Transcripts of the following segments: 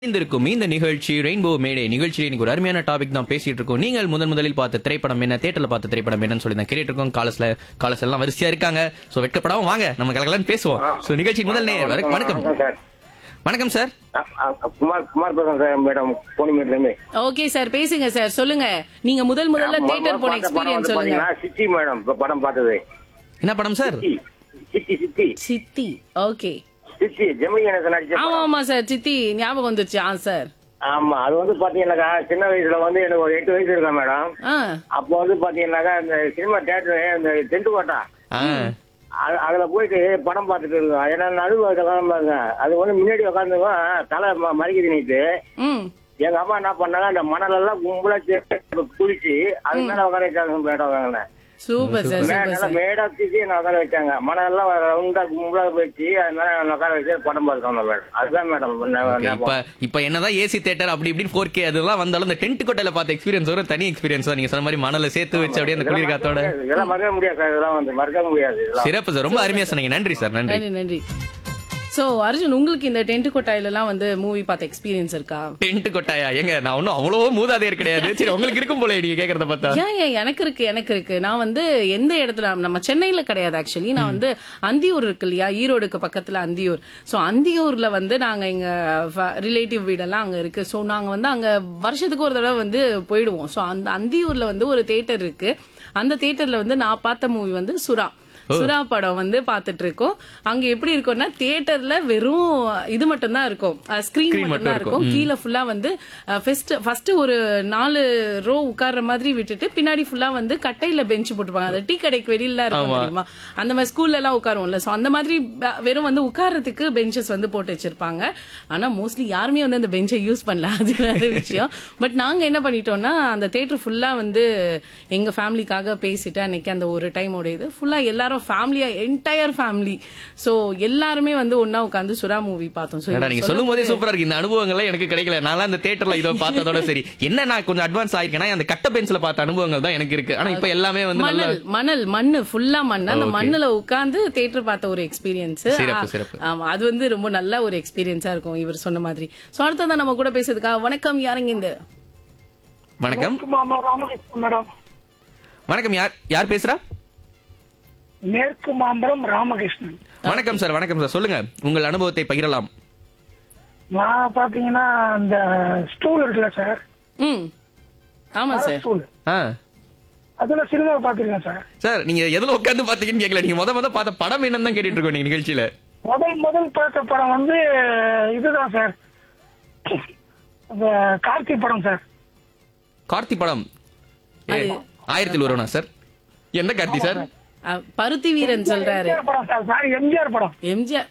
இருக்கும் இந்த நிகழ்ச்சி ரெயின்போ மேடே நிகழ்ச்சியில் இன்னைக்கு ஒரு அருமையான டாபிக் தான் பேசிட்டு இருக்கோம் நீங்கள் முதன் முதலில் பார்த்த திரைப்படம் என்ன தேட்டர்ல பார்த்த திரைப்படம் என்னன்னு சொல்லி தான் கேட்டுட்டு இருக்கோம் காலஸ்ல காலஸ் எல்லாம் வரிசையா இருக்காங்க சோ வெட்கப்படாம வாங்க நம்ம கலகலன்னு பேசுவோம் சோ நிகழ்ச்சி முதல் நேர் வணக்கம் வணக்கம் சார் வணக்கம் சார் அ- அ- குமார் குமார் பேசுறேன் சார் மேடம் போனிமேட்லேருந்து ஓகே சார் பேசுங்க சார் சொல்லுங்க நீங்க முதல் முதல்ல தியேட்டர் போன எக்ஸ்பீரியன்ஸ் சொல்லுங்க சித்தி மேடம் இப்ப படம் பார்த்தது என்ன படம் சார் சித்தி சித்தி சித்தி சித்தி ஓகே சித்தி ஜெமினி கணேசன் நடிச்ச ஆமா படம். ஆமா சார் சித்தி ஞாபகம் வந்துச்சு ஆ சார் ஆமா அது வந்து பாத்தீங்கன்னாக்கா சின்ன வயசுல வந்து எனக்கு ஒரு எட்டு வயசு இருக்கா மேடம் ஆ அப்போ வந்து பாத்தீங்கன்னாக்கா இந்த சினிமா தியேட்டர் இந்த டென்ட் கோட்டா ஆ, அது- அதுல போயிட்டு படம் பார்த்துட்டு இருக்கோம் ஏன்னா நடுவு உட்காந்துருங்க அது வந்து முன்னாடி உட்காந்துங்க தலை ம- மறிக்குது நீட்டு ம் எங்க அம்மா என்ன பண்ணாங்க அந்த மணலெல்லாம் கும்பலா சேர்த்து குளிச்சு அது மேல உட்கார வச்சாங்க மேடம் வாங்கினேன் சூப்பர் சார் சூப்பர் நல்லா சார் மேடா தூக்கி நான் உட்கார வச்சாங்க மணல்லாம் ரவுண்டா கும்பலா போயிடுச்சு அதனால நான் உட்கார வச்சு படம் பார்த்துட்டு மேடம் அதுதான் மேடம் okay. இப்ப இப்ப என்னதான் ஏசி தேட்டர் அப்படி இப்படி ஃபோர் கே அதெல்லாம் வந்தாலும் இந்த டென்ட் கொட்டையில பார்த்த எக்ஸ்பீரியன்ஸ் ஒரு தனி எக்ஸ்பீரியன்ஸ் தான் நீங்க சொன்ன மாதிரி மணல சேர்த்து வச்சு அப்படியே அந்த குளிர் காத்தோட இதெல்லாம் மறக்க முடியாது சார் இதெல்லாம் வந்து மறக்க முடியாது இதெல்லாம் சிறப்பு சார் ரொம்ப அருமையா சொன்னீங்க நன்றி சார் நன்றி நன்றி நன்றி சோ அர்ஜுன் உங்களுக்கு இந்த டென்ட் கொட்டாயில எல்லாம் வந்து மூவி பார்த்த எக்ஸ்பீரியன்ஸ் இருக்கா டென்ட் கொட்டாயா ஏங்க நான் ஒன்னும் அவ்வளவோ மூதாதையர் கிடையாது சரி உங்களுக்கு இருக்கும் போல நீங்க கேக்குறத பார்த்தா ஏன் ஏன் எனக்கு இருக்கு எனக்கு இருக்கு நான் வந்து எந்த இடத்துல நம்ம சென்னையில கிடையாது ஆக்சுவலி நான் வந்து அந்தியூர் இருக்கு இல்லையா ஈரோடுக்கு பக்கத்துல அந்தியூர் சோ அந்தியூர்ல வந்து நாங்க எங்க ரிலேட்டிவ் வீடெல்லாம் அங்க இருக்கு சோ நாங்க வந்து அங்க வருஷத்துக்கு ஒரு தடவை வந்து போயிடுவோம் சோ அந்த அந்தியூர்ல வந்து ஒரு தேட்டர் இருக்கு அந்த தேட்டர்ல வந்து நான் பார்த்த மூவி வந்து சுறா சுறா படம் வந்து பாத்துட்டு இருக்கோம் அங்க எப்படி இருக்கும்னா தியேட்டர்ல வெறும் இது மட்டும் தான் இருக்கும் ஸ்கிரீன் மட்டும் தான் இருக்கும் கீழே ஃபுல்லா வந்து ஃபர்ஸ்ட் ஃபர்ஸ்ட் ஒரு நாலு ரோ உட்கார்ற மாதிரி விட்டுட்டு பின்னாடி ஃபுல்லா வந்து கட்டையில பெஞ்ச் போட்டுப்பாங்க அந்த டீ கடைக்கு வெளியில இருக்கும் தெரியுமா அந்த மாதிரி ஸ்கூல்ல எல்லாம் உட்காருவோம்ல சோ அந்த மாதிரி ப- வெறும் வந்து உட்கார்றதுக்கு பெஞ்சஸ் வந்து போட்டு வச்சிருப்பாங்க ஆனா மோஸ்ட்லி யாருமே வந்து அந்த பெஞ்சை யூஸ் பண்ணல அது வேற விஷயம் பட் நாங்க என்ன பண்ணிட்டோம்னா அந்த தேட்டர் ஃபுல்லா வந்து எங்க ஃபேமிலிக்காக பேசிட்டு அன்னைக்கு அந்த ஒரு டைமோட இது ஃபுல்லா எல்லாரும் ஃபேமிலியா என்டையர் ஃபேமிலி சோ எல்லாருமே வந்து ஒண்ணா உட்கார்ந்து சுறா மூவி பார்த்தோம் So, ஏடா, நீங்க சொல்லும் போதே சூப்பரா இருக்கு இந்த அனுபவங்கள்லாம் எனக்கு கிடைக்கல நான் அந்த தேட்டர்ல இதோ பார்த்ததோட சரி என்ன நான் கொஞ்சம் அட்வான்ஸ் ஆயிருக்கேன்னா அந்த கட்ட பெஞ்ச்ல பார்த்த அனுபவங்கள் தான் எனக்கு இருக்கு ஆனா இப்ப எல்லாமே வந்து நல்ல மணல் மணல் மண்ணு ஃபுல்லா மண் அந்த Okay. மண்ணுல உட்கார்ந்து தேட்டர் பார்த்த ஒரு எக்ஸ்பீரியன்ஸ் சிறப்பு, சிறப்பு. ஆமா அது வந்து ரொம்ப நல்ல ஒரு எக்ஸ்பீரியன்ஸா இருக்கும் இவர் சொன்ன மாதிரி சோ அடுத்ததான் நம்ம கூட பேசுறதுக்கா வணக்கம் யாருங்க இந்த வணக்கம் மாமா ராமகிருஷ்ணன் மேடம் வணக்கம் யார் யார் பேசுறா மேற்கு மாம்பலம் ராமகிருஷ்ணன் வணக்கம் சார் வணக்கம் சார் சொல்லுங்க உங்கள் அனுபவத்தை பகிரலாம் நான் பாத்தீங்கன்னா அந்த ஸ்டூல் இருக்குல்ல சார் ம் ஆமா சார் ஸ்டூல் ஆ அதுல சினிமா பாத்திருக்கேன் சார் சார் நீங்க எதுல உட்கார்ந்து பாத்தீங்கன்னு கேட்கல நீங்க முத முத பார்த்த படம் என்னன்னு தான் கேட்டுட்டு இருக்கோம் நீங்க நிகழ்ச்சியில முதல் முதல் பார்த்த படம் வந்து இதுதான் சார் அந்த கார்த்தி படம் சார் கார்த்தி படம் ஏ, ஆயிரத்தில் ஒருவனா சார் என்ன கார்த்தி சார் அஹ், பருத்தி வீரன் சொல்றாரு எம்ஜிஆர் படம் சார் சாரி எம்ஜிஆர் படம் எம்ஜிஆர்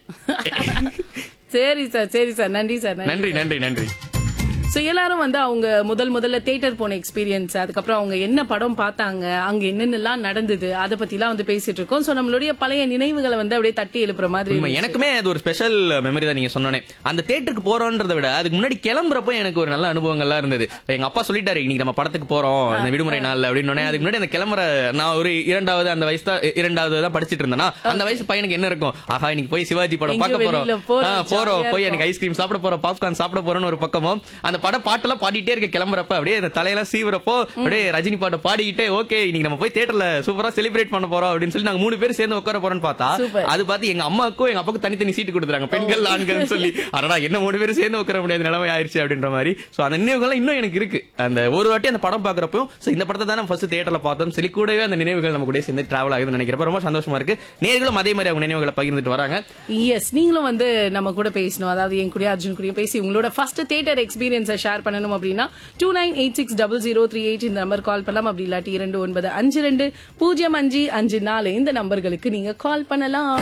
சரி சார் சரி சார் நன்றி சார் நன்றி நன்றி நன்றி நன்றி ஸோ எல்லாரும் வந்து அவங்க முதல் முதல்ல தேட்டர் போன எக்ஸ்பீரியன்ஸ் அதுக்கப்புறம் அவங்க என்ன படம் பார்த்தாங்க அங்க என்னென்னலாம் நடந்தது அதை பத்திலாம் வந்து பேசிட்டு இருக்கோம் ஸோ நம்மளுடைய பழைய நினைவுகளை வந்து அப்படியே தட்டி எழுப்புற மாதிரி உண்மை எனக்குமே அது ஒரு ஸ்பெஷல் மெமரி தான் நீங்க சொன்னோனே அந்த தேட்டருக்கு போறோன்றதை விட அதுக்கு முன்னாடி கிளம்புறப்போ எனக்கு ஒரு நல்ல அனுபவங்கள்லாம் இருந்தது எங்க அப்பா சொல்லிட்டாரு இன்னைக்கு நம்ம படத்துக்கு போறோம் இந்த விடுமுறை நாள் அப்படின்னு அதுக்கு முன்னாடி அந்த கிளம்புற நான் ஒரு இரண்டாவது அந்த வயசு தான் இரண்டாவது தான் படிச்சிட்டு இருந்தேனா அந்த வயசு பையனுக்கு என்ன இருக்கும் ஆஹா இன்னைக்கு போய் சிவாஜி படம் எங்கேயோ பார்க்க போறோம் வெளியில போறோம், ஆ, போறோம் ஜாலியா போய் இருக்கும். எனக்கு ஐஸ்கிரீம் சாப்பிட போறோம் பாப்கார்ன் சாப்பிட போறோம்னு ஒரு பக்கமும் அந்த பட பாட்டெல்லாம் பாடிட்டே இருக்க கிளம்புறப்ப அப்படியே அந்த தலையெல்லாம் சீவுறப்போ அப்படியே ரஜினி பாட்டை பாடிக்கிட்டே ஓகே இன்னைக்கு நம்ம போய் தியேட்டர்ல சூப்பரா செலிப்ரேட் பண்ண போறோம் அப்படின்னு சொல்லி நாங்க மூணு பேர் சேர்ந்து உட்கார போறோம்னு பார்த்தா Super. அது பார்த்து எங்க அம்மாவுக்கும் எங்க அப்பாவுக்கும் தனித்தனி சீட்டு கொடுத்துறாங்க பெண்கள் ஆண்கள் சொல்லி அடடா என்ன மூணு பேரும் சேர்ந்து உட்கார முடியாத நிலைமை ஆயிருச்சு அப்படின்ற மாதிரி சோ அந்த நினைவுகள் இன்னும் எனக்கு இருக்கு அந்த ஒரு வாட்டி அந்த படம் பாக்குறப்போ சோ இந்த படத்தை தான் ஃபர்ஸ்ட் தியேட்டர்ல பார்த்தோம் சரி கூடவே அந்த நினைவுகள் நம்ம கூட சேர்ந்து டிராவல் ஆகுதுன்னு நினைக்கிறப்ப ரொம்ப சந்தோஷமா இருக்கு நேர்களும் அதே மாதிரி அவங்க நினைவுகளை பகிர்ந்துட்டு வராங்க எஸ் நீங்களும் வந்து நம்ம கூட பேசணும் அதாவது என் கூட அர்ஜுன் கூட பேசி உங்களோட ஃபர்ஸ்ட் தியேட்டர் எக்ஸ்பீரியன்ஸை ஷேர் பண்ணணும் அப்படின்னா two nine eight six double zero three eight இந்த நம்பர் கால் பண்ணலாம் அப்படி இல்லாட்டி இரண்டு ஒன்பது அஞ்சு ரெண்டு பூஜ்ஜியம் அஞ்சு அஞ்சு நாலு இந்த நம்பர்களுக்கு நீங்க கால் பண்ணலாம்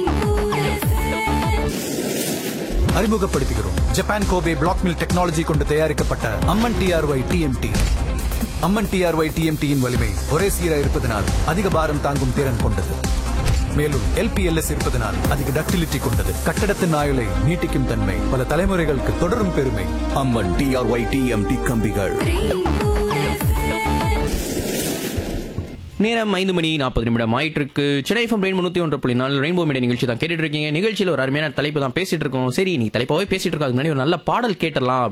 அறிமுகப்படுத்துகிறோம் Japan Kobe black mill technology கொண்டு தயாரிக்கப்பட்ட Amman TRY TMT Amman TRY டிஎம்டியின் வலிமை ஒரே சீராக இருப்பதனால் அதிக பாரம் தாங்கும் திறன் கொண்டது மேலும் எல்பிஎல்எஸ் இருப்பதனால் அதிக டக்டிலிட்டி கொண்டது கட்டடத்தின் ஆயுளை நீட்டிக்கும் தன்மை பல தலைமுறைகளுக்கு தொடரும் பெருமை அம்மன் டிஆர்ஒய் டிஎம்டி கம்பிகள் நேரம் ஐந்து மணி நாற்பது நிமிடம் ஆயிட்டு இருக்கு சென்னை எஃப்எம் ரெயின் முன்னூத்தி ஒன்று புள்ளி நாலு ரெயின்போ மீடியா நிகழ்ச்சி தான் கேட்டுட்டு இருக்கீங்க நிகழ்ச்சியில் ஒரு அருமையான தலைப்பு தான் பேசிட்டு இருக்கோம் சரி நீ தலைப்பாவே பேசிட்டு இருக்கோம் அதுக்கு முன்னாடி ஒரு நல்ல பாடல் கேட்டலாம்